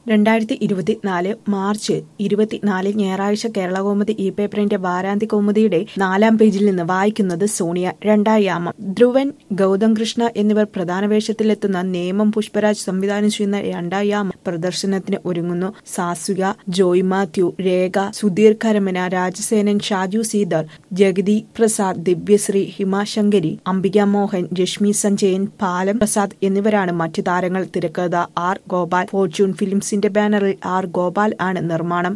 രണ്ടായിരത്തി ഇരുപത്തിനാല് മാർച്ച് ഇരുപത്തിനാല് ഞായറാഴ്ച കേരളകൗമുദി ഇ പേപ്പറിന്റെ വാരാന്ത്യ കൗമുദിയുടെ നാലാം പേജിൽ നിന്ന് വായിക്കുന്നത് സോണിയ രണ്ടായാമം ധ്രുവൻ ഗൗതം കൃഷ്ണ എന്നിവർ പ്രധാന വേഷത്തിലെത്തുന്ന നേമം പുഷ്പരാജ് സംവിധാനം ചെയ്യുന്ന രണ്ടായാമം പ്രദർശനത്തിന് ഒരുങ്ങുന്നു സാസ്വിക ജോയ് മാത്യു രേഖ സുധീർ കരമന രാജസേനൻ ഷാജു സീതർ ജഗതി പ്രസാദ് ദിവ്യശ്രീ ഹിമാശങ്കരി അംബിക മോഹൻ രശ്മി സഞ്ജയൻ പാലം പ്രസാദ് എന്നിവരാണ് മറ്റു താരങ്ങൾ തിരക്കഥ ആർ ഗോപാൽ ഫോർച്യൂൺ ഫിലിംസിന്റെ ബാനറിൽ ആർ ഗോപാൽ ആണ് നിർമ്മാണം